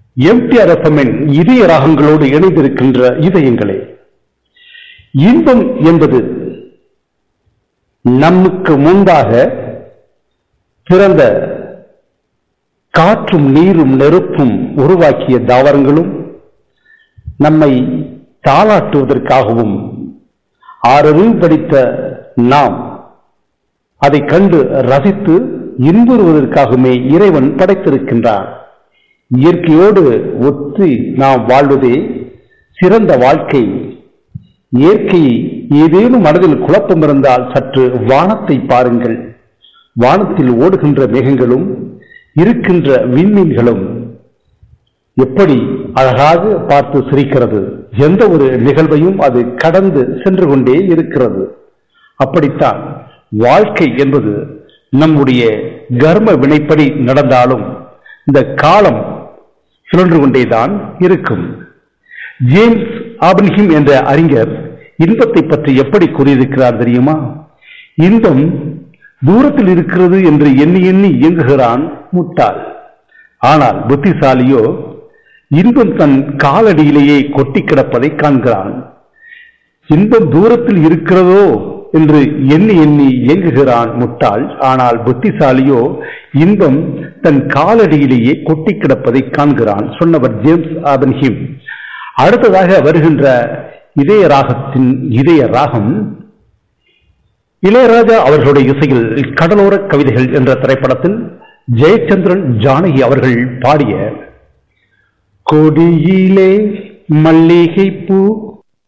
MTR எஃப்எம்மின் இதய ராகங்களோடு இணைந்திருக்கின்ற இதயங்களே இன்பம் என்பது நமக்கு முன்பாக பிறந்த காற்றும் நீரும் நெருப்பும் உருவாக்கிய தாவரங்களும் நம்மை தாளாட்டுவதற்காகவும் ஆறறிவு படித்த நாம் அதை கண்டு ரசித்து இன்புறுவதற்காகவுமே இறைவன் படைத்திருக்கின்றான் இயற்கையோடு ஒத்து நாம் வாழ்வதே சிறந்த வாழ்க்கை இயற்கை ஏதேனும் மனதில் குழப்பம் இருந்தால் சற்று வானத்தை பாருங்கள் வானத்தில் ஓடுகின்ற மேகங்களும் இருக்கின்ற விண்மீன்களும் எப்படி அழகாக பார்த்து சிரிக்கிறது எந்த ஒரு நிகழ்வையும் அது கடந்து சென்று கொண்டே இருக்கிறது அப்படித்தான் வாழ்க்கை என்பது நம்முடைய கர்ம வினைப்படி நடந்தாலும் இந்த காலம் சுழன்று கொண்டேதான் இருக்கும் ஜேம்ஸ் ஆபன்ஹிம் என்ற அறிஞர் இன்பத்தை பற்றி எப்படி கூறியிருக்கிறார் தெரியுமா இன்பம் தூரத்தில் இருக்கிறது என்று எண்ணி எண்ணி இயங்குகிறான் முட்டாள் ஆனால் புத்திசாலியோ இன்பம் தன் காலடியிலேயே கொட்டி கிடப்பதை காண்கிறான் இன்பம் தூரத்தில் இருக்கிறதோ என்று எண்ணி எண்ணி இயங்குகிறான் முட்டாள் ஆனால் புத்திசாலியோ இன்பம் தன் காலடியிலேயே கொட்டி கிடப்பதை காண்கிறான் சொன்னவர் ஜேம்ஸ் ஆபன்ஹிம் அடுத்ததாக வருகின்ற இதய ராகத்தின் இதய ராகம் இளையராஜா அவர்களுடைய இசையில் கடலோர கவிதைகள் என்ற திரைப்படத்தில் ஜெயச்சந்திரன் ஜானகி அவர்கள் பாடிய கொடியிலே மல்லிகை பூ